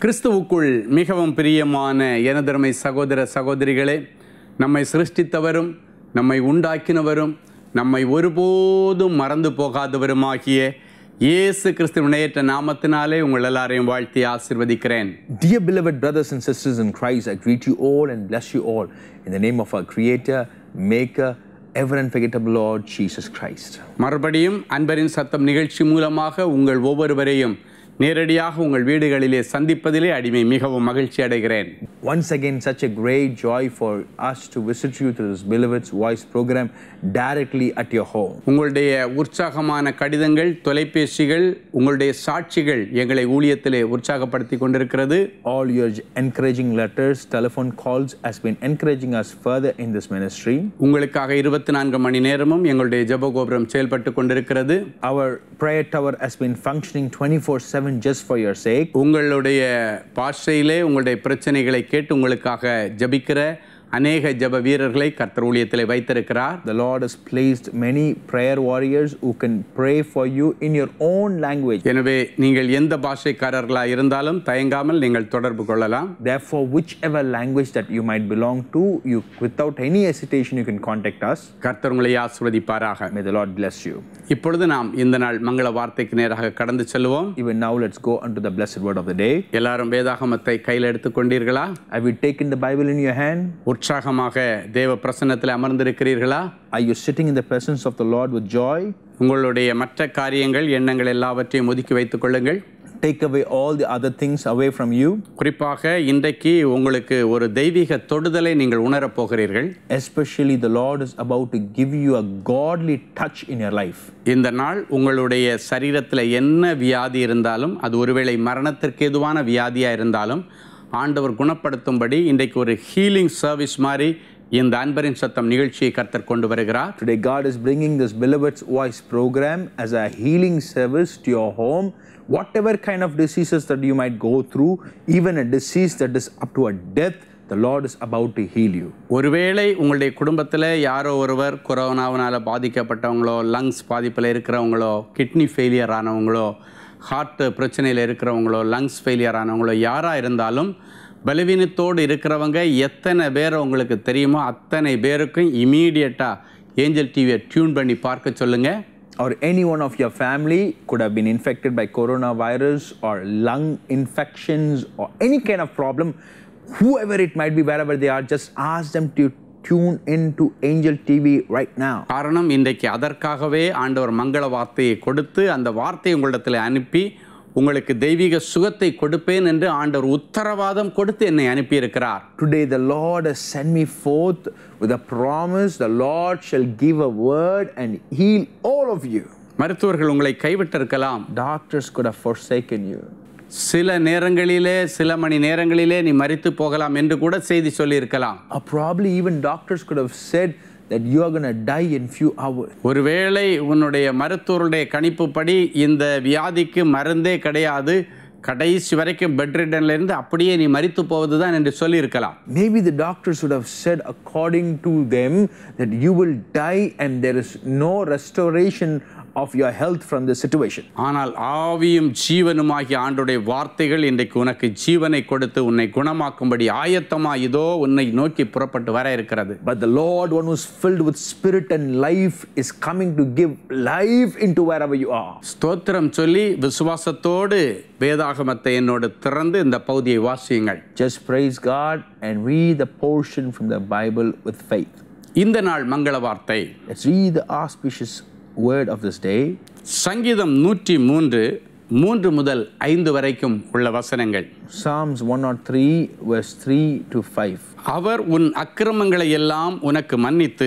கிறிஸ்துவுக்குள் மிகவும் பிரியமான எனதருமை சகோதர சகோதரிகளே நம்மை சிருஷ்டித்தவரும் நம்மை உண்டாக்கினவரும் நம்மை ஒருபோதும் மறந்து போகாதவருமாகிய இயேசு கிறிஸ்துவின் நேற்ற நாமத்தினாலே உங்கள் எல்லாரையும் வாழ்த்தி ஆசிர்வதிக்கிறேன் Dear beloved brothers and sisters in Christ, I greet you all and bless you all in the name of our Creator, Maker, ever unforgettable Lord Jesus Christ. மறுபடியும் அன்பரின் சத்தம் நிகழ்ச்சி மூலமாக உங்கள் ஒவ்வொருவரையும் நேரடியாக உங்கள் வீடுகளிலே சந்திப்பதிலே அடிமை மிகவும் மகிழ்ச்சி அடைகிறேன் Once again, such a great joy for us to visit you through this Beloved's Voice program directly at your home. உங்களுடைய உற்சாகமான கடிதங்கள் தொலைபேசிகள் உங்களுடைய சாட்சிகள் எங்களை ஊழியத்திலே உற்சாகப்படுத்தி கொண்டிருக்கிறது All your encouraging letters, telephone calls has been encouraging us further in this ministry. உங்களுக்காக இருபத்தி நான்கு மணி நேரமும் எங்களுடைய ஜெபகோபுரம் செயல்பட்டு கொண்டிருக்கிறது Our prayer tower has been functioning 24 7 just for your sake. உங்களுடைய பாஷையிலே உங்களுடைய பிரச்சனைகளை கேட்டு உங்களுக்காக ஜபிக்கிற அநேக ஜெப வீரர்களை கர்த்தர் ஊழியத்திலே வைத்திருக்கிறார் The Lord has placed many prayer warriors who can pray for you in your own language. எனவே நீங்கள் எந்த பாஷைக்காரர்களாக இருந்தாலும் தயங்காமல் நீங்கள் தொடர்பு கொள்ளலாம் Therefore, whichever language that you might belong to, you without any hesitation you can contact us. கர்த்தர் உங்களை ஆசிர்வதிப்பாராக May the Lord bless you. இப்பொழுது நாம் இந்த நாள் மங்கள வார்த்தைக்கு நேராக கடந்து செல்வோம் Even now, let's go unto the blessed word of the day. எல்லாரும் வேதாகமத்தை கையில் எடுத்துக்கொண்டீர்களா Have you taken the Bible in your hand? உற்சாகமாக தேவ பிரசன்னத்தில் அமர்ந்திருக்கிறீர்களா Are you sitting in the presence of the Lord with joy? உங்களுடைய மற்ற காரியங்கள் எண்ணங்கள் எல்லாவற்றையும் ஒதுக்கி வைத்துக் கொள்ளுங்கள் Take away all the other things away from you. குறிப்பாக இன்றைக்கு உங்களுக்கு ஒரு தெய்வீக தொடுதலை நீங்கள் உணரப் போகிறீர்கள் Especially, the Lord is about to give you a godly touch in your life. இந்த நாள் உங்களுடைய சரீரத்தில் என்ன வியாதி இருந்தாலும் அது ஒருவேளை மரணத்திற்கு எதுவான வியாதியாக இருந்தாலும் ஆண்டவர் குணப்படுத்தும்படி இன்றைக்கு ஒரு ஹீலிங் சர்வீஸ் மாதிரி இந்த அன்பரின் சத்தம் நிகழ்ச்சியை கர்த்தர் கொண்டு வருகிறார் Today, God is bringing this Beloved's Voice program as a healing service to your home. Whatever kind of diseases that you might go through, even a disease that is up to a death, the Lord is about to heal you. ஒருவேளை உங்களுடைய குடும்பத்தில் யாரோ ஒருவர் கொரோனாவினால் பாதிக்கப்பட்டவங்களோ lungs பாதிப்பில் இருக்கிறவங்களோ kidney failure ஆனவங்களோ heart பிரச்சனையில் இருக்கிறவங்களோ லங்ஸ் ஃபெயிலியர் ஆனவங்களோ யாராக இருந்தாலும் பலவீனத்தோடு இருக்கிறவங்க எத்தனை பேர் உங்களுக்கு தெரியுமோ அத்தனை பேருக்கும் இமீடியட்டாக ஏஞ்சல் டிவியை டியூன் பண்ணி பார்க்க சொல்லுங்கள் Or any one of your family could have been infected by coronavirus or lung infections or any kind of problem. Whoever it might be, wherever they are, just ask them to tune into Angel TV right now. காரணம் இன்றைக்கு அதற்காகவே ஆண்டவர் மங்கள வார்த்தையை கொடுத்து அந்த வார்த்தையை உங்களிடத்தில் அனுப்பி உங்களுக்கு தெய்வீக சுகத்தை கொடுப்பேன் என்று ஆண்டவர் உத்தரவாதம் கொடுத்து என்னை அனுப்பியிருக்கிறார் Today, the Lord has sent me forth with a promise the Lord shall give a word and heal all of you. மருத்துவர்கள் உங்களை கைவிட்டிருக்கலாம் Doctors could have forsaken you. சில நேரங்களிலே சில மணி நேரங்களிலே நீ மரித்து போகலாம் என்று கூட செய்தி சொல்லியிருக்கலாம் Or probably even doctors could have said that you are going to die in few hours. ஒருவேளை உன்னுடைய மருத்துவருடைய கணிப்புப்படி இந்த வியாதிக்கு மருந்தே கிடையாது கடைசி வரைக்கும் பெட் இருந்து அப்படியே நீ மரித்து போவது தான் என்று சொல்லியிருக்கலாம் Maybe the doctors would have said, according to them, that you will die and there is no restoration of your health from this situation. ஆனால் ஆவியும் ஜீவனுமாகிய ஆண்டுடைய வார்த்தைகள் இன்றைக்கு உனக்கு ஜீவனை கொடுத்து உன்னை குணமாக்கும்படி ஆயத்தமா இதோ உன்னை நோக்கி புறப்பட்டு வர இருக்கிறது But the Lord, one who's filled with spirit and life, is coming to give life into wherever you are. ஸ்தோத்திரம் சொல்லி விசுவாசத்தோடு வேதாகமத்தை என்னோடு திறந்து இந்த பகுதியை வாசியுங்கள் Just praise God and read the portion from the Bible with faith. இந்த நாள் மங்கள வார்த்தை Let's read the auspicious word of this day. சங்கீதம் நூற்றி மூன்று மூன்று முதல் ஐந்து வரைக்கும் உள்ள வசனங்கள் Psalms 103, verse 3 to 5. அவர் உன் அக்கிரமங்களை எல்லாம் உனக்கு மன்னித்து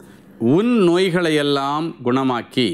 உன் நோய்களை எல்லாம் குணமாக்கி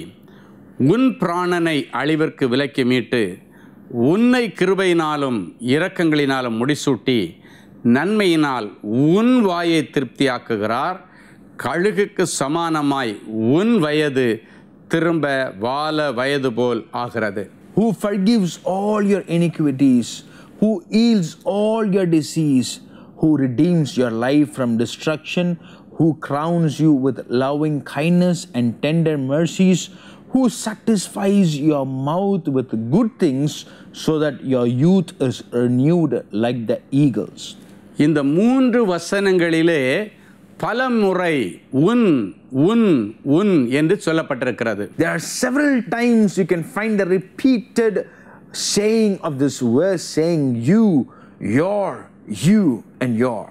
உன் பிராணனை அழிவிற்கு விலக்கி மீட்டு உன்னை கிருபையினாலும் இரக்கங்களினாலும் முடிசூட்டி நன்மையினால் உன் வாயை திருப்தியாக்குகிறார் கழுகுக்கு சமானமாய் உன் வயது திரும்ப வால வயது போல் ஆகிறது who forgives all your iniquities, who heals all your disease, who redeems your life from destruction, who crowns you with loving kindness and tender mercies, who satisfies your mouth with good things so that your youth is renewed like the eagles. இந்த மூன்று வசனங்களிலே பல முறை உன் உன் உன் என்று சொல்லப்பட்டிருக்கிறது There are several times you can find the repeated saying of this verse saying you, your, you, and your.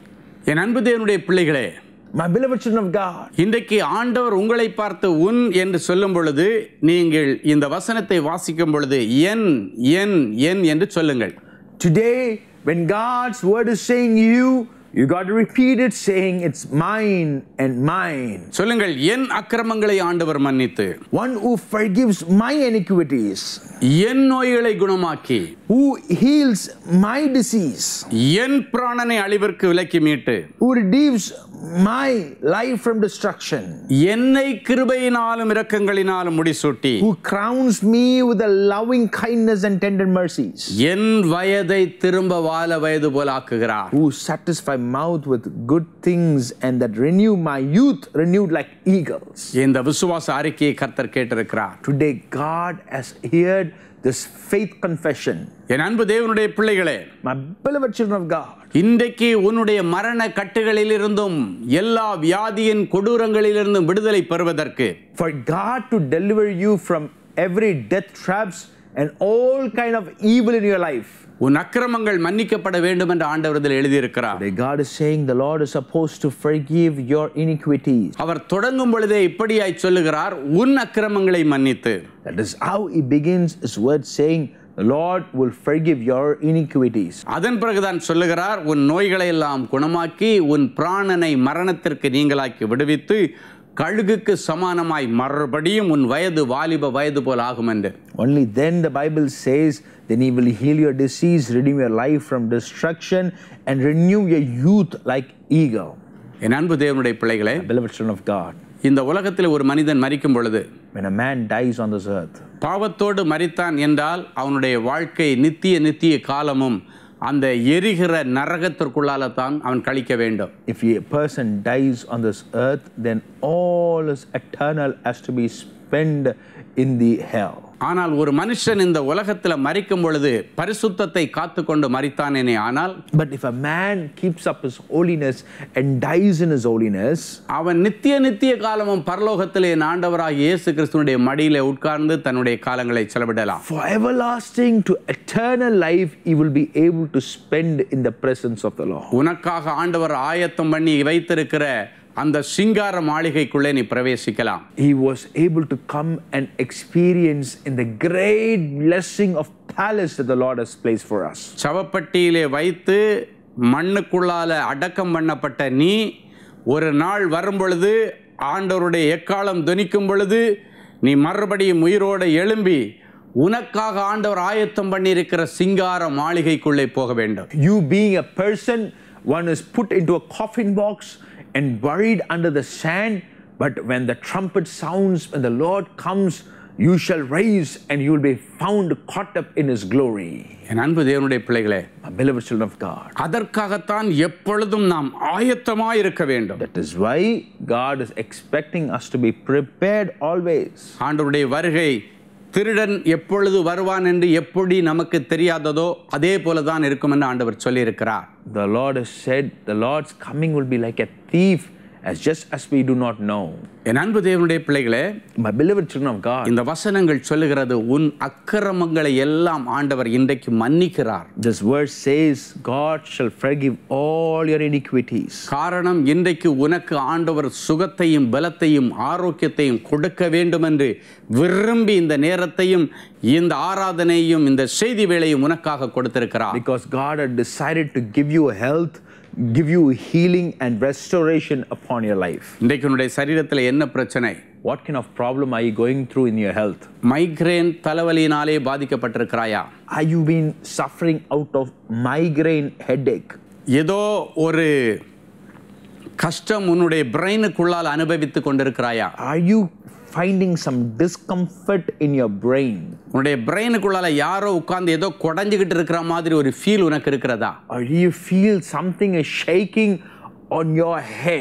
என் அன்பு தேவனுடைய பிள்ளைகளே My beloved children of God, இன்றைக்கு ஆண்டவர் உங்களை பார்த்து உன் என்று சொல்லும் பொழுது நீங்கள் இந்த வசனத்தை வாசிக்கும் பொழுது என் என் என் என்று சொல்லுங்கள் today when God's word is saying you, you got to repeat it saying it's mine and mine. சொல்லுங்கள் என் அக்கிரமங்களை ஆண்டவர் மன்னித்து One who forgives my iniquities, என் நோய்களை குணமாக்கி who heals my disease, என் பிராணனை அழிவிற்கு விலக்கி மீட்டு who redeems my life from destruction, என்னை கிருபையினாலும் இரக்கங்களினாலும் முடிசூட்டி who crowns me with a loving kindness and tender mercies, என் வயதை திரும்ப வாழ வயது போல ஆக்குகிறார் who satisfy mouth with good things and that renew my youth renewed like eagles. இந்த விசுவாச அறிக்கையை கர்த்தர் கேட்டிருக்கிறார் Today, God has heard this faith confession. என் அன்பு தேவனுடைய பிள்ளைகளே My beloved children of God, இன்றைக்கு உன்னுடைய மரண கட்டுகளிலிருந்தும் எல்லா வியாதியின் கொடூரங்களிலிருந்தும் விடுதலை பெறுவதற்கு for God to deliver you from every death traps and all kind of evil in your life. உன் அக்கிரமங்கள் மன்னிக்கப்பட வேண்டும் என்று ஆண்டவர் இதில் எழுதியிருக்கிறார் Today, God is saying the Lord is supposed to forgive your iniquities. அவர் தொடங்கும் பொழுதே இப்படியாய் சொல்லுகிறார் உன் அக்கிரமங்களை மன்னித்து That is how He begins His word saying, The Lord will forgive your iniquities. அதன் பிறகுதான் சொல்லுகிறார் உன் நோய்களை எல்லாம் குணமாக்கி உன் பிராணனை மரணத்திற்கு நீங்களாக்கி விடுவித்து கழுகுக்கு சமானமாய் மறுபடியும் உன் வயது வாலிப வயது போல் ஆகும் என்று Only then the Bible says, then He will heal your disease, redeem your life from destruction, and renew your youth like eagle. என் அன்பு தேவனுடைய பிள்ளைகளே Beloved children of God, இந்த உலகத்தில் ஒரு மனிதன் மரிக்கும் பொழுது when a man dies on this earth, பாவத்தோடு மரித்தான் என்றால் அவனுடைய வாழ்க்கை நித்திய நித்திய காலமும் அந்த எரிகிற நரகத்திற்குள்ளால தான் அவன் கழிக்க வேண்டும் if a person dies on this earth, then all his eternal has to be spent in the hell. ஆனால் ஒரு மனுஷன் இந்த உலகத்தில் மரிக்கும் பொழுது பரிசுத்தத்தை காத்துக்கொண்டு மரித்தானேனே ஆனால் But if a man keeps up his holiness and dies in his holiness, அவன் நித்திய நித்திய காலமும் பரலோகத்திலே என் ஆண்டவராகிய இயேசு கிறிஸ்துவனுடைய மடியிலே உட்கார்ந்து தன்னுடைய காலங்களை செலவிடலாம் for everlasting to eternal life, he will be able to spend in the presence of the Lord. உனக்காக ஆண்டவர் ஆயத்தம் பண்ணி வைத்திருக்கிற அந்த சிங்கார மாளிகைக்குள்ளே நீ பிரவேசிக்கலாம் He was able to come and experience in the great blessing of palace that the Lord has placed for us. சவப்பட்டியிலே வைத்து மண்ணுக்குள்ளால அடக்கம் பண்ணப்பட்ட நீ ஒரு நாள் வரும் பொழுது ஆண்டவருடைய எக்காலம் துணிக்கும் பொழுது நீ மறுபடியும் உயிரோடு எழும்பி உனக்காக ஆண்டவர் ஆயத்தம் பண்ணியிருக்கிற சிங்கார மாளிகைக்குள்ளே போக வேண்டும் You being a person, one is put into a coffin box and buried under the sand. But when the trumpet sounds, when the Lord comes, you shall rise and you will be found caught up in His glory. என் அன்பு தேவனுடைய பிள்ளைகளே My beloved children of God. அதற்காகத்தான் எப்பொழுதும் நாம் ஆயத்தமாய் இருக்க வேண்டும் That is why God is expecting us to be prepared always. ஆண்டவருடைய வருகை திருடன் எப்பொழுது வருவான் என்று எப்படி நமக்கு தெரியாததோ அதே போல தான் இருக்கும் என்று ஆண்டவர் சொல்லியிருக்கிறார் The Lord has said, The Lord's coming will be like a thief, as just as we do not know. என் அன்பு தேவனுடைய பிள்ளைகளே My beloved children of God, இந்த வசனங்கள் சொல்லுகிறது உன் அக்கிரமங்களை எல்லாம் ஆண்டவர் இன்றைக்கு மன்னிக்கிறார் this verse says, God shall forgive all your iniquities. காரணம் இன்றைக்கு உனக்கு ஆண்டவர் சுகத்தையும் பலத்தையும் ஆரோக்கியத்தையும் கொடுக்க வேண்டும் என்று விரும்பி இந்த நேரத்தையும் இந்த ஆராதனையும் இந்த செய்தி வேளையும் உனக்காக கொடுத்திருக்கிறார் Because God had decided to give you health, give you healing and restoration upon your life. இன்றைக்கு உன்னுடைய சரீரத்தில் என்ன பிரச்சனை What kind of problem are you going through in your health? Migraine தலைவலியினாலே பாதிக்கப்பட்டிருக்கிறாயா Are you been suffering out of migraine headache? ஏதோ ஒரு கஷ்டம் உன்னுடைய பிரெயினுக்குள்ளால் அனுபவித்துக் கொண்டிருக்கிறாயா Are you finding some discomfort in your brain? உன்னுடைய பிரெயினுக்குள்ளால யாரோ உட்கார்ந்து ஏதோ குடஞ்சுக்கிட்டு இருக்கிற மாதிரி ஒரு ஃபீல் உனக்கு இருக்கிறதா Or do you feel something is shaking on your head?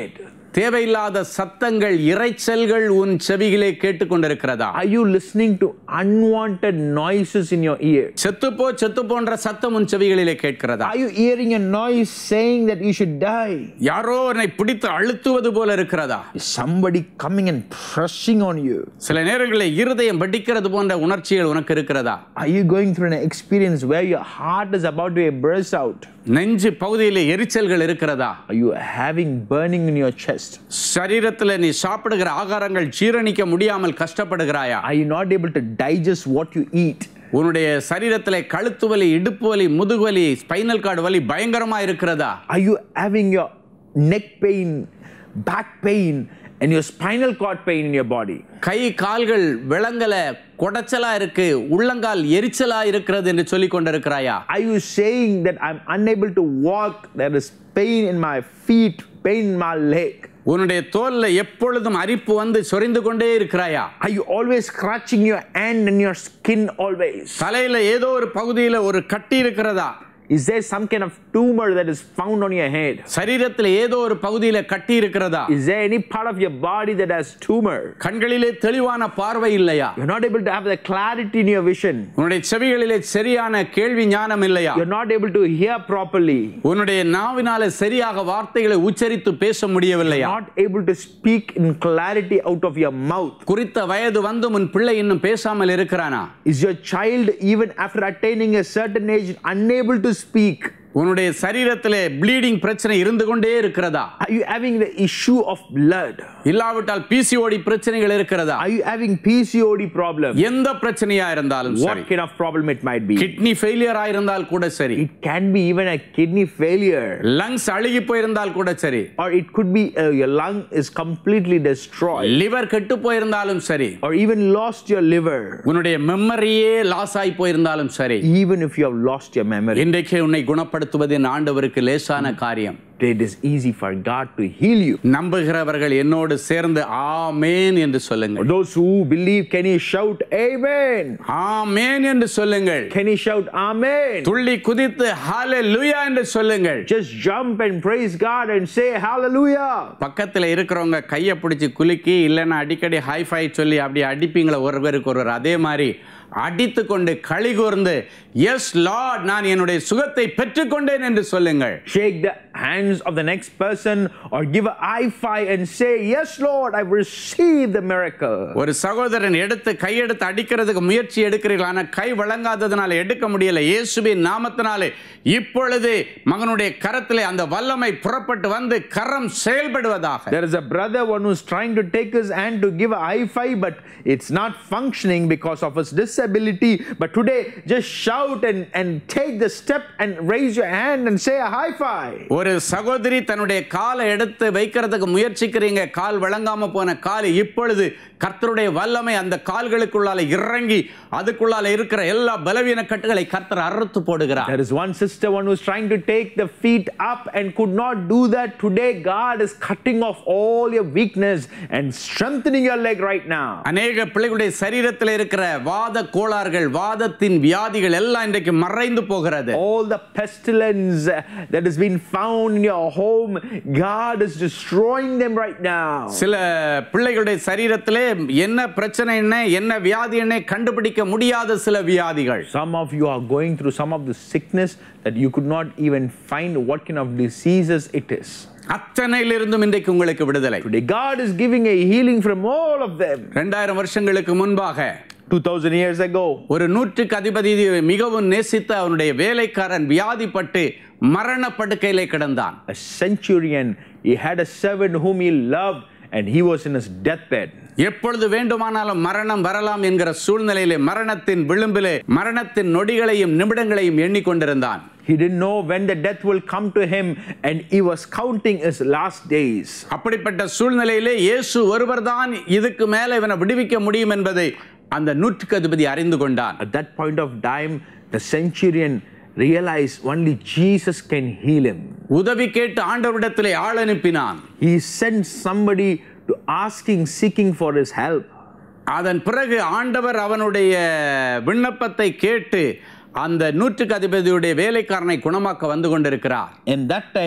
தேவையில்லாத சத்தங்கள் இரைச்சல்கள் உன் செவிகளே கேட்டுக்கொண்டிருக்கிறதா Are you listening to unwanted noises in your ear? செத்துப்போ செத்து போன்ற சத்தம் உன் செவிகளிலே கேட்கிறதா Are you hearing a noise saying that you should die? யாரோ என்னை பிடித்து அழுத்துவது போல இருக்கிறதா Is somebody coming and pressing on you? சில நேரங்களில் இருதயம் வெடிக்கிறது போன்ற உணர்ச்சிகள் உனக்கு இருக்கிறதா Are you going through an experience where your heart is about to burst out? நெஞ்சு பகுதியிலே எரிச்சல்கள் இருக்கிறதா Are you having burning in your chest? சரீரத்தில் நீ சாப்பிடுகிற ஆகாரங்கள் ஜீரணிக்க முடியாமல் கஷ்டப்படுகிறாயா Are you not able to digest what you eat? உன்னுடைய சரீரத்தில் கழுத்து வலி இடுப்பு வலி முதுகு வலி ஸ்பைனல் கார்டு வலி பயங்கரமா இருக்கிறதா Are you having your neck pain, back pain, and your spinal cord pain in your body? கை கால்கள் விளங்கல கொடைச்சலா இருக்கு உள்ளங்கால் எரிச்சலா இருக்கிறது என்று சொல்லிக் கொண்டிருக்கிறாயா Are you saying that I'm unable to walk? There is pain in my feet, pain in my leg. உன்னுடைய தோல்ல எப்பொழுதும் அரிப்பு வந்து சொரிந்து கொண்டே இருக்கிறாயா Are you always scratching your hand and your skin always? தலையில ஏதோ ஒரு பகுதியில ஒரு கட்டி இருக்கிறதா Is there some kind of tumor that is found on your head? சரீரத்தில் ஏதோ ஒரு பகுதியில கட்டி இருக்கிறதா Is there any part of your body that has tumor? கண்களிலே தெளிவான பார்வை இல்லையா You're not able to have the clarity in your vision. உன்னுடைய செவிகளிலே சரியான கேள்வி ஞானம் இல்லையா You're not able to hear properly. உன்னுடைய நாவினால சரியாக வார்த்தைகளை உச்சரித்து பேச முடியவில்லையா Not able to speak in clarity out of your mouth. குறித்த வயது வந்து உன் பிள்ளை இன்னும் பேசாமல் இருக்கிறானா Is your child, even after attaining a certain age, unable to speak? உன்னுடைய சரீரத்திலே ப்ளீடிங் பிரச்சனை இருந்து கொண்டே இருக்கிறதா Are you having the issue of blood? இல்லாவிட்டால் பிசிஓடி பிரச்சனைகள் இருக்கிறதா Are you having PCOD problem? எந்த பிரச்சனையா இருந்தாலும் சரி What kind of problem it might be? Kidney failure ஆயிருந்தால் கூட சரி It can be even a kidney failure. Lungs அழுகி போயிருந்தால் கூட சரி Or it could be uh, your lung is completely destroyed. Liver கெட்டு போயிருந்தாலும் சரி Or even lost your liver. உன்னுடைய மெமரியே லாஸ் ஆகி போயிருந்தாலும் சரி Even if you have lost your memory. இன்றைக்கு உன்னை குணப்படுத்துவது என் ஆண்டவருக்கு லேசான காரியம் It is easy for God to heal you. நம்புகிறவர்கள் என்னோடு சேர்ந்து ஆமேன் என்று சொல்லுங்கள் Those who believe, can you shout Amen? ஆமேன் என்று சொல்லுங்கள் Can you shout Amen? துள்ளி குதித்து ஹalleluya என்று சொல்லுங்கள் Just jump and praise God and say Hallelujah. பக்கத்துல இருக்கிறவங்க கையை பிடிச்சி குலுக்கி இல்லைன்னா அடிக்கடி ஹைஃபை சொல்லி அப்படி அடிப்பீங்களே ஒருவருக்கு ஒருவர் அதே மாதிரி அடித்து கொண்டு களி கூர்ந்து எஸ் லார்ட் நான் என்னுடைய சுகத்தை பெற்றுக்கொண்டேன் என்று சொல்லுங்கள் Shake the hands of the next person or give a high five and say, Yes, Lord, I've received the miracle. ஒரு சகோதரன் எடுத்து கையெடுத்து அடிக்கிறதுக்கு முயற்சி எடுக்கிறீர்கள் ஆனால் கை வழங்காததுனால எடுக்க முடியல இயேசுவின் நாமத்தினாலே இப்பொழுது மகனுடைய கரத்திலே அந்த வல்லமை புறப்பட்டு வந்து கரம் செயல்படுவதாக There is a brother, one who's trying to take his hand to give a high five, but it's not functioning because of his disability. But today, just shout and, and take the step and raise your hand and say a high five. ஒரு சகோதரி தன்னுடைய காலை எடுத்து வைக்கிறதுக்கு முயற்சிக்கிறீங்க கால் வழங்காம போன கால் இப்பொழுது கர்த்தருடைய வல்லமை அந்த கால்களுக்குள்ளால இறங்கி அதுக்குள்ளால இருக்கிற எல்லா பலவீன கட்டுகளை கர்த்தர் அறுத்து போடுகிறார் There is one sister, one who's trying to take the feet up and could not do that. Today, God is cutting off all your weakness and strengthening your leg right now. அநேக பிள்ளைகளுடைய சரீரத்தில் இருக்கிற வாத கோளாறுகள் வாதத்தின் வியாதிகள் எல்லாம் இன்றைக்கு மறைந்து போகிறது All the pestilence uh, that has been found in your home, God is destroying them right now. சில பிள்ளைகளுடைய சரீரத்திலே என்ன பிரச்சனை என்ன என்ன வியாதி என்ன கண்டுபிடிக்க முடியாத சில வியாதிகள் Some of you are going through some of the sickness that you could not even find what kind of diseases it is. அத்தனையிலிருந்தும் இன்றைக்கு உங்களுக்கு விடுதலை Today, God is giving a healing from all of them. ரெண்டாயிரம் வருஷங்களுக்கு முன்பாக 2000 years ago, ஒரு நூற்றுக்கு அதிபதி மிகவும் நேசித்த அவனுடைய வேலைக்காரன் வியாதிப்பட்டு மரண படுக்கையிலே கிடந்தான் a centurion, he had a servant whom he loved, and he was in his deathbed. எப்பொழுது வேண்டுமானாலும் மரணம் வரலாம் என்கிற சூழ்நிலையிலே மரணத்தின் விளிம்பிலே மரணத்தின் நொடிகளையும் நிமிடங்களையும் எண்ணிக்கொண்டிருந்தான் He didn't know when the death will come to him, and he was counting his last days. அப்படிப்பட்ட சூழ்நிலையிலே இயேசு ஒருவர்தான் இதுக்கு மேல இவனை விடுவிக்க முடியும் என்பதை அந்த நூற்றுக்கு அதிபதி அறிந்து கொண்டான் At that point of time, the centurion realized only Jesus can heal him. உதவி கேட்டு ஆண்டவரிடத்திலே ஆள் அனுப்பினான் He sent somebody to asking, seeking for his help. அதன் பிறகு ஆண்டவர் அவனுடைய விண்ணப்பத்தை கேட்டு அந்த நூற்றுக்கு அதிபதியுடைய வேலைக்காரனை குணமாக்க வந்து கொண்டிருக்கிறார் And that time,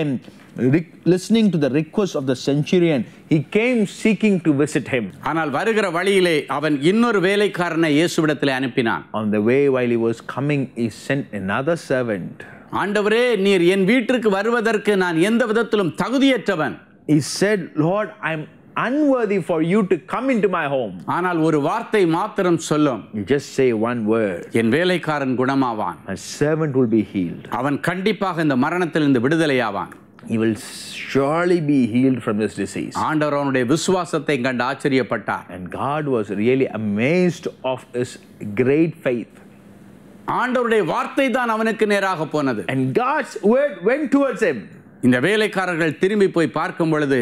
re- listening to the request of the centurion, he came seeking to visit him. ஆனால் வருகிற வழியிலே அவன் இன்னொரு வேலைக்காரனை இயேசுவிடத்தில் அனுப்பினான் On the way, while he was coming, he sent another servant. ஆண்டவரே நீர் என் வீட்டிற்கு வருவதற்கு நான் எந்த விதத்திலும் தகுதியற்றவன் He said, Lord, I'm unworthy for you to come into my home. ஆனால் ஒரு வார்த்தை மாத்திரம் சொல்லும் You just say one word, என் வேலைக்காரன் குணமாவான் my servant will be healed. அவன் கண்டிப்பாக இந்த மரணத்திலிருந்து விடுதலையாவான் He will surely be healed from this disease. ஆண்டவர் அவனுடைய விசுவாசத்தை கண்டு ஆச்சரியப்பட்டார் And God was really amazed of his great faith. ஆண்டவருடைய வார்த்தை தான் அவனுக்கு நேராக போனது And God's word went towards him. இந்த வேலைக்காரர்கள் திரும்பி போய் பார்க்கும் பொழுது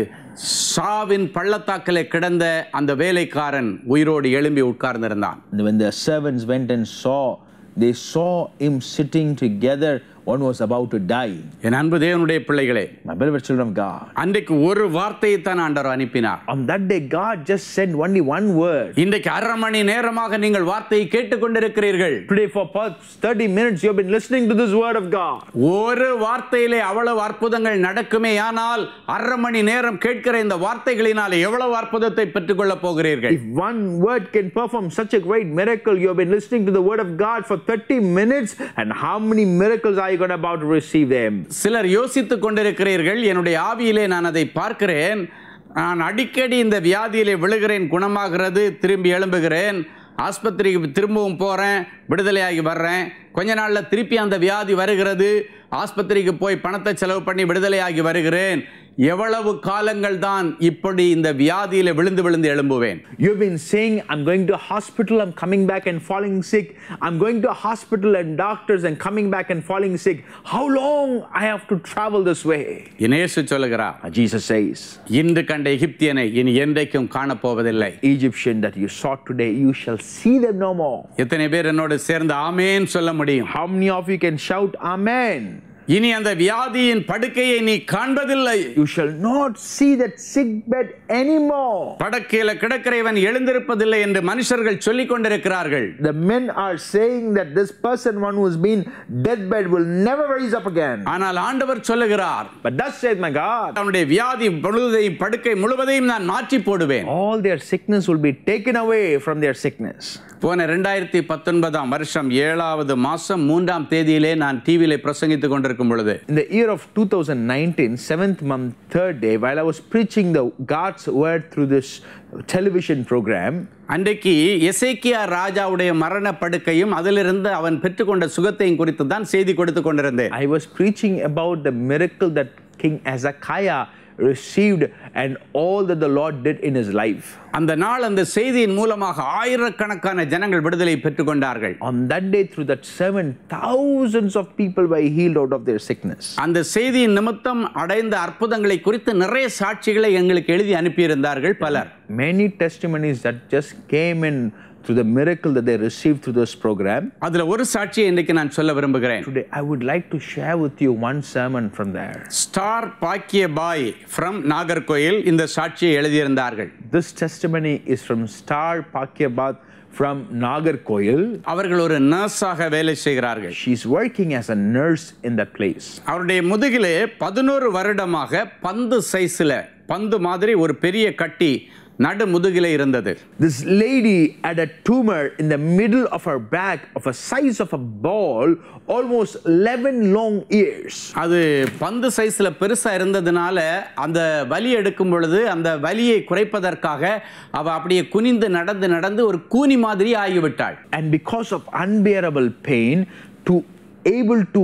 சாவின் பள்ளத்தாக்கிலே கிடந்த அந்த வேலைக்காரன் உயிரோடு எழும்பி உட்கார்ந்திருந்தான் And when the servants went and saw, they saw him sitting together. One was about to die. என் அன்பு தேவனுடைய பிள்ளைகளே My beloved children of God. அன்றைக்கு ஒரு வார்த்தையை தான் ஆண்டவர் அனுப்பினார் On that day, God just sent only one word. இன்றைக்கு அரை மணி நேரமாக நீங்கள் வார்த்தையை கேட்டுக்கொண்டிருக்கிறீர்கள் Today, for past 30 minutes, you have been listening to this word of God. ஒரு வார்த்தையிலே அவ்வளவு அற்புதங்கள் நடக்குமே ஆனால் அரை மணி நேரம் கேட்கிற இந்த வார்த்தைகளினாலே எவ்வளவு அற்புதத்தை பெற்றுக்கொள்ளப் போகிறீர்கள் If one word can perform such a great miracle, you have been listening to the word of God for 30 minutes, and how many miracles are you going to about to receive them? சிலர் யோசித்துக் கொண்டிருக்கிறீர்கள் என்னுடைய ஆவியிலே நான் அதை பார்க்கிறேன் நான் அடிக்கடி இந்த வியாதியிலே விழுகிறேன் குணமாகிறது திரும்பி எழும்புகிறேன் ஆஸ்பத்திரிக்கு திரும்பவும் போகிறேன் விடுதலையாகி வர்றேன் கொஞ்ச நாளில் திருப்பி அந்த வியாதி வருகிறது ஆஸ்பத்திரிக்கு போய் பணத்தை செலவு பண்ணி விடுதலையாகி வருகிறேன் எவ்வளவு காலங்கள் தான் இப்படி இந்த வியாதியில விழுந்து விழுந்து எழும்புவேன் You've been saying, I'm going to hospital, I'm coming back and falling sick. I'm going to hospital and doctors and coming back and falling sick. How long I have to travel this way? இனேசு சொல்லுகிறார் Uh, Jesus says, இன்று கண்ட எகிப்தியனை இனி என்றைக்கும் காணப்போவதில்லை Egyptian that you saw today, you shall see them no more. எத்தனை பேர் என்னோடு சேர்ந்து ஆமேன் சொல்ல முடியும் How many of you can shout Amen? இனி அந்த வியாதியின் படுக்கையை நீ காண்பதில்லை You shall not see that sick bed anymore. படக்கையில கிடக்கிறவன் எழுந்திருப்பதில்லை என்று மனுஷர்கள் சொல்லிக் கொண்டிருக்கிறார்கள் The men are saying that this person, one who's been deathbed, will never rise up again. ஆனால் ஆண்டவர் சொல்லுகிறார் But thus says my God, அவனுடைய வியாதி முழுவதையும் படுக்கை முழுவதையும் நான் மாற்றி போடுவேன் all their sickness will be taken away from their sickness. போன ரெண்டாயிரத்தி பத்தொன்பதாம் வருஷம் ஏழாவது மாசம் மூன்றாம் தேதியிலே நான் டிவியிலே பிரசங்கித்துக் கொண்டிருக்கும் பொழுது In the year of 2019, seventh month, third day, while I was preaching the God's word through this television program, அன்றைக்கு எசேக்கியா ராஜாவுடைய மரண படுக்கையும் அதிலிருந்து அவன் பெற்றுக்கொண்ட சுகத்தையும் குறித்து தான் செய்தி கொடுத்து கொண்டிருந்தேன் I was preaching about the miracle that King Hezekiah received and all that the Lord did in his life. அந்த நாள் அந்த செய்தியின் மூலமாக ஆயிரக்கணக்கான ஜனங்கள் விடுதலை பெற்றுக்கொண்டார்கள் On that day, through that sermon, thousands of people were healed out of their sickness. அந்த செய்தியின் நிமித்தம் அடைந்த அற்புதங்களை குறித்து நிறைய சாட்சிகளை எங்களுக்கு எழுதி அனுப்பியிருந்தார்கள் பலர் Many testimonies that just came in through the miracle that they received through this program. அதுல ஒரு சாட்சியை இன்றைக்கு நான் சொல்ல விரும்புகிறேன் Today, I would like to share with you one sermon from there. Star பாக்கிய பாய் ஃப்ரம் நாகர்கோயில் இந்த சாட்சியை எழுதியிருந்தார்கள் This testimony is from Star Pakyabat from Nagarkoil. அவர்கள் ஒரு நர்ஸாக வேலை செய்கிறார்கள் She's working as a nurse in that place. அவருடைய முதுகிலே பதினோரு வருடமாக பந்து சைஸ்ல பந்து மாதிரி ஒரு பெரிய கட்டி நடு முதுகிலே இருந்தது This lady had a tumor in the middle of her back of a size of a ball, almost 11 long years. அது பந்து சைஸ்ல பெருசா இருந்ததுனால அந்த வலி எடுக்கும் பொழுது அந்த வலியை குறைப்பதற்காக அவ அப்படியே குனிந்து நடந்து நடந்து ஒரு கூனி மாதிரி ஆகிவிட்டாள் And because of unbearable pain, to able to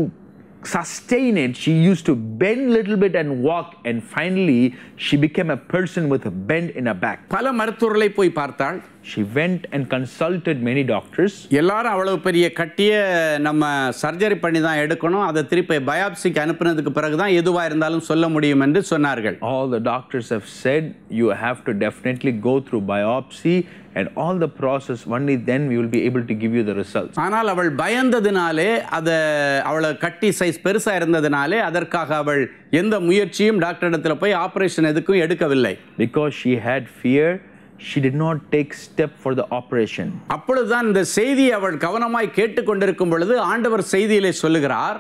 sustain it, she used to bend little bit and walk, and finally she became a person with a bend in her back. பல மருத்துவர்களை போய் பார்த்தாள் She went and consulted many doctors. எல்லாரும் அவ்வளவு பெரிய கட்டிய நம்ம surgery பண்ணி தான் எடுக்கணும் அதை திருப்பி பயாப்சிக்கு அனுப்புனதுக்கு பிறகு தான் எதுவாக இருந்தாலும் சொல்ல முடியும் என்று சொன்னார்கள் All the doctors have said you have to definitely go through biopsy and all the process. Only then we will be able to give you the results. ஆனால் அவள் பயந்ததினாலே அதை அவளை கட்டி சைஸ் பெருசா இருந்ததினாலே அதற்காக அவள் எந்த முயற்சியும் டாக்டர் இடத்துல போய் ஆபரேஷன் எதுக்கும் எடுக்கவில்லை Because she had fear, she did not take step for the operation. அப்பொழுதுதான் இந்த செய்தியை அவள் கவனமாய் கேட்டுக்கொண்டிருக்கும் பொழுது ஆண்டவர் செய்தியிலே சொல்லுகிறார்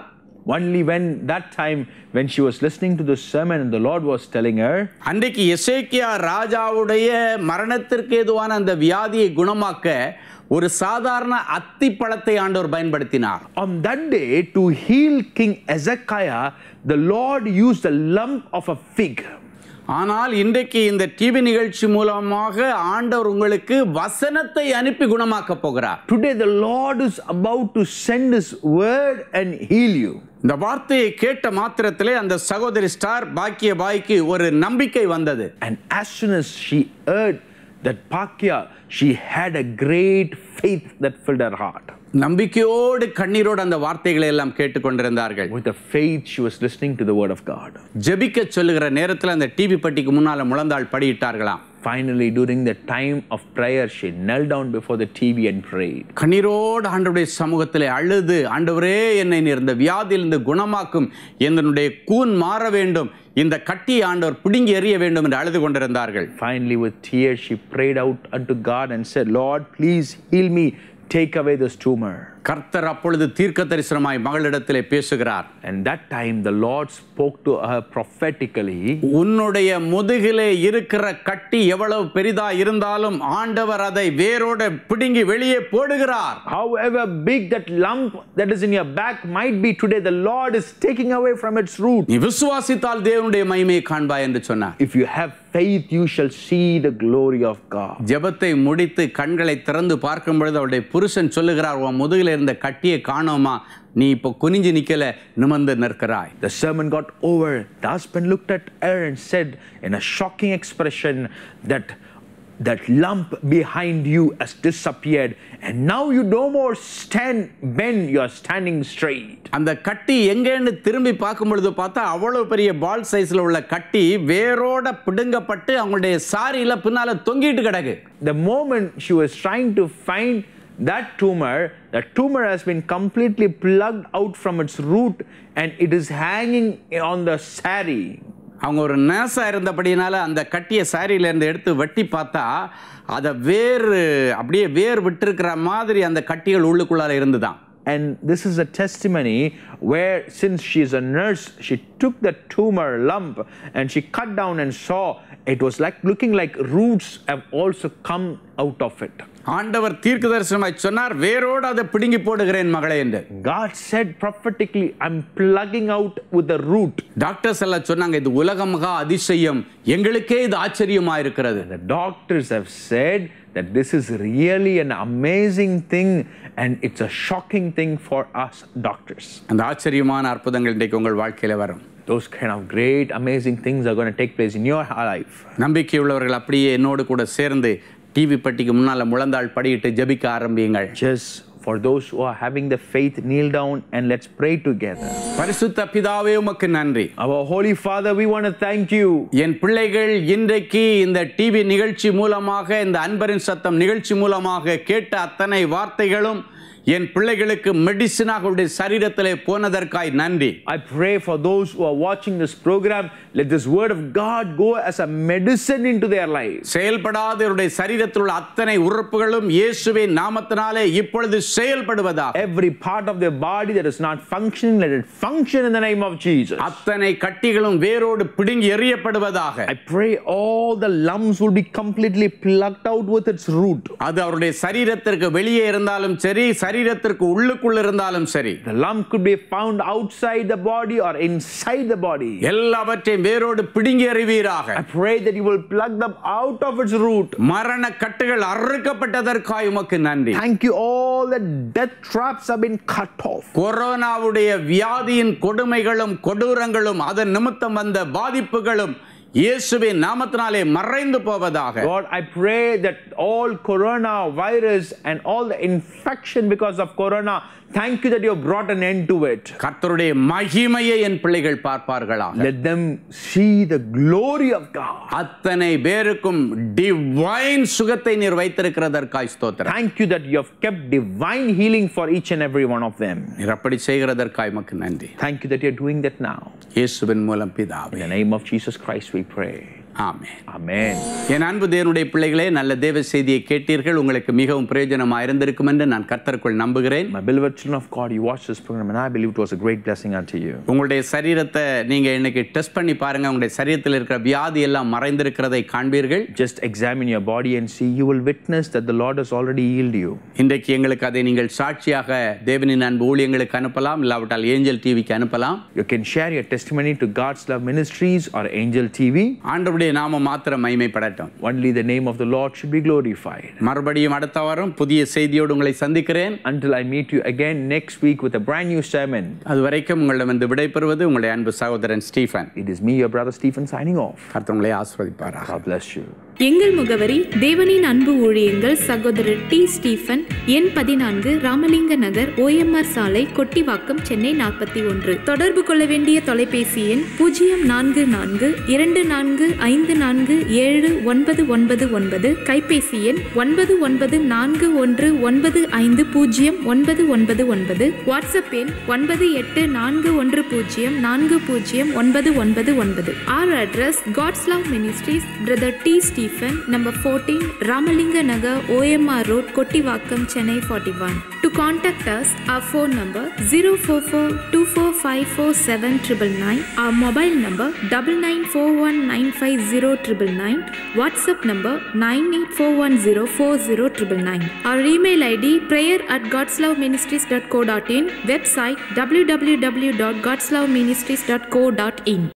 Only when that time when she was listening to the sermon and the Lord was telling her, அன்றைக்கு எசேக்கியா ராஜாவுடைய மரணத்திற்கு ஏதுவான அந்த வியாதியை குணமாக்க ஒரு சாதாரண அத்திப்பழத்தை ஆண்டவர் பயன்படுத்தினார் on that day to heal King Ezekiah, the Lord used a lump of a fig. ஆனால் இன்றைக்கு இந்த டிவி நிகழ்ச்சி மூலமாக ஆண்டவர் உங்களுக்கு வசனத்தை அனுப்பி குணமாக்க போகிறார் Today, the Lord is about to send His word and heal you. இந்த வார்த்தையை கேட்ட மாத்திரத்திலே அந்த சகோதரி ஸ்டார் பாக்கிய பாய்க்கு ஒரு நம்பிக்கை வந்தது And as soon as she heard that Pakya, she had a great faith that filled her heart. நம்பிக்கையோடு கண்ணீரோடு அந்த வார்த்தைகளை எல்லாம் கேட்டுக்கொண்டிருந்தார்கள் With the faith, she was listening to the word of God. ஜெபிக்க சொல்லுகிற நேரத்தில் அந்த டிவி பட்டிக்கு முன்னால முழந்தாள் படியிட்டார்களாம் Finally, during the time of prayer, she knelt down before the TV and prayed. கண்ணீரோடு ஆண்டவருடைய சமூகத்திலே அழுது ஆண்டவரே என்னை நீர் இந்த வியாதியிலிருந்து குணமாக்கும் என்னுடைய கூன் மாற வேண்டும் இந்த கட்டியை ஆண்டவர் பிடுங்கி எறிய வேண்டும் என்று அழுது கொண்டிருந்தார்கள் Finally, with tears, she prayed out unto God and said, Lord, please heal me, take away this tumor. கர்த்தர் அப்பொழுது தீர்க்க தரிசனமாய் மகளிடத்திலே பேசுகிறார் And that time, the Lord spoke to her prophetically. உன்னுடைய முதுகிலே இருக்கிற கட்டி எவ்வளவு பெரிதா இருந்தாலும் ஆண்டவர் அதை வேரோட பிடுங்கி வெளியே போடுகிறார் However big that lump that is in your back might be today, the Lord is taking away from its root. நீ விசுவாசித்தால் தேவனுடைய மகிமையை காண்பாய் என்று சொன்னார் If you have faith, you shall see the glory of God. ஜெபத்தை முடித்து கண்களை திறந்து பார்க்கும் பொழுது அவருடைய புருஷன் சொல்லுகிறார் உன் முதுகில் இருந்த கட்டியை காணோமா நீ இப்போ குனிஞ்சு நிக்கல நிமிர்ந்து நிற்கிறாய் The sermon got over. The husband looked at her and said, in a shocking expression, that that lump behind you has disappeared, and now you no more stand bend, you are standing straight. அந்த கட்டி எங்கேன்னு திரும்பி பார்க்கும் பொழுது பார்த்தா அவ்வளவு பெரிய பால் சைஸ்ல உள்ள கட்டி வேரோட பிடுங்கப்பட்டு அவங்களுடைய சாரியில பின்னால தொங்கிட்டு கிடக்கு The moment she was trying to find that tumor, the tumor has been completely plugged out from its root and it is hanging on the sari. அவங்க ஒரு நேசா இருந்தபடினால அந்த கட்டியை சாரியில இருந்து எடுத்து வெட்டி பார்த்தா அதை வேறு அப்படியே வேர் விட்டிருக்கிற மாதிரி அந்த கட்டிகள் உள்ளுக்குள்ளார இருந்துதான் And this is a testimony where, since she is a nurse, she took the tumor lump and she cut down and saw it was like looking like roots have also come out of it. ஆண்டவர் தீர்க்க தரிசனமாய் சொன்னார் வேரோடு அதை பிடுங்கி போடுகிறேன் மகளே என்று God said prophetically, I'm plugging out with the root. Doctors எல்லாம் சொன்னாங்க இது உலக மகா அதிசயம் எங்களுக்கே இது ஆச்சரியமா இருக்கிறது The doctors have said that this is really an amazing thing and it's a shocking thing for us doctors. அந்த ஆச்சரியமான அற்புதங்கள் இன்றைக்கு உங்கள் வாழ்க்கையில வரும் Those kind of great, amazing things are going to take place in your life. நம்பிக்கை உள்ளவர்கள் அப்படியே என்னோடு கூட சேர்ந்து டிவி பட்டிக்கு முன்னால முழந்தாள் படியிட்டு ஜெபிக்க ஆரம்பியுங்கள் Just for those who are having the faith, kneel down and let's pray together. பரிசுத்த பிதாவே உமக்கு நன்றி Our Holy Father, we want to thank you. என் பிள்ளைகள் இன்றைக்கு இந்த டிவி நிகழ்ச்சி மூலமாக இந்த அன்பரின் சத்தம் நிகழ்ச்சி மூலமாக கேட்ட அத்தனை வார்த்தைகளும் என் பிள்ளைகளுக்கு மெடிசினாக அவருடைய சரீரத்திலே போனதற்காய் நன்றி I pray for those who are watching this program, let this word of God go as a medicine into their lives. செயல்படாத இவருடைய சரீரத்தில் உள்ள அத்தனை உறுப்புகளும் இயேசுவின் நாமத்தினாலே இப்பொழுது செயல்படுவதாக Every part of their body that is not functioning, let it function in the name of Jesus. அத்தனை கட்டிகளும் வேரோடு பிடுங்கி எறியப்படுவதாக I pray all the lumps will be completely plucked out with its root. அது அவருடைய சரீரத்திற்கு வெளியே இருந்தாலும் சரி சரீரத்திற்கு உள்ளுக்குள் இருந்தாலும் சரி The lump could be found outside the body or inside the body. எல்லாவற்றையும் வேரோடு பிடுங்கி எறிவீராக I pray that you will pluck them out of its root. மரண கட்டுகள் அறுக்கப்பட்டதற்காய் உமக்கு நன்றி Thank you, all the death traps have been cut off. கொரோனாவுடைய வியாதியின் கொடுமைகளும் கொடூரங்களும் அதன் நிமித்தம் வந்த பாதிப்புகளும் இயேசுவின் நாமத்தினாலே மறைந்து போவதாக God, I pray that all coronavirus and all the infection because of corona, thank you that you have brought an end to it. கர்த்தருடைய மகிமையை என் பிள்ளைகள் பார்ப்பார்களாக Let them see the glory of God. அத்தனை பேருக்கும் டிவைன் சுகத்தை நீர் வைத்திருக்கிறதற்காய் ஸ்தோத்திரம் Thank you that you have kept divine healing for each and every one of them. நீர் அப்படி செய்கிறதற்காய் உமக்கு நன்றி Thank you that you're doing that now. இயேசுவின் மூலம் In பிதாவே the name of Jesus Christ, we pray. Amen Amen. என் அன்பு தேவனுடைய பிள்ளைகளே நல்ல தேவ செய்தியை கேட்டீர்கள் உங்களுக்கு மிகவும் பிரயோஜனமாக இருந்திருக்கும் என்று நான் கர்த்தருக்குள் நம்புகிறேன் My beloved children of God, you watched this program and I believe it was a great blessing unto you. உங்களுடைய சரீரத்தை நீங்க இன்னைக்கு டெஸ்ட் பண்ணி பாருங்க உங்களுடைய சரீரத்தில் இருக்கிற வியாதி எல்லாம் மறைந்திருக்கிறதை காண்பீர்கள் Just examine your body and see, you will witness that the Lord has already healed you. இன்றைக்கு எங்களுக்கு அதை நீங்கள் சாட்சியாக தேவனின் அன்பு ஊழியங்களுக்கு அனுப்பலாம் இல்லாவிட்டால் ஏஞ்சல் டிவிக்கு அனுப்பலாம் You can share your testimony to God's Love Ministries or Angel TV. ஆண்டவருடைய நாமம் மாத்திரம் மைமைப்படட்டும் Only the name of the Lord should be glorified. மறுபடியும் அடுத்த வாரம் புதிய செய்தியோடு உங்களை சந்திக்கிறேன் Until I meet you again next week with a brand new sermon, அது வரைக்கும் உங்களிடம் வந்து விடைபெறுவது உங்களுடைய அன்பு சகோதரன் Stephen it is me, your brother Stephen, signing off. கர்த்தர் உங்களை ஆஸ்வதிப்பாராக God bless you. எங்கள் முகவரி தேவனின் அன்பு ஊழியங்கள் சகோதரர் டி ஸ்டீஃபன் எண் பதினான்கு ராமலிங்க நகர் ஓஎம்ஆர் சாலை கொட்டிவாக்கம் சென்னை நாற்பத்தி ஒன்று தொடர்பு கொள்ள வேண்டிய தொலைபேசி எண் பூஜ்ஜியம் நான்கு நான்கு இரண்டு நான்கு ஐந்து நான்கு ஏழு ஒன்பது ஒன்பது ஒன்பது கைபேசி எண் ஒன்பது ஒன்பது நான்கு ஒன்று ஒன்பது ஐந்து பூஜ்ஜியம் ஒன்பது ஒன்பது ஒன்பது வாட்ஸ்அப் எண் ஒன்பது எட்டு நான்கு ஒன்று பூஜ்ஜியம் நான்கு பூஜ்ஜியம் ஒன்பது ஒன்பது ஒன்பது or address God's love ministries brother D Stephen number fourteen Ramalinga Nagar OMR road Kottivakkam Chennai forty one to contact us our phone number zero four four two four five four seven triple nine our mobile number double nine four one nine five zero triple nine WhatsApp number nine eight four one zero four zero triple nine our email id prayer at godsloveministries.co.in website www.godsloveministries.co.in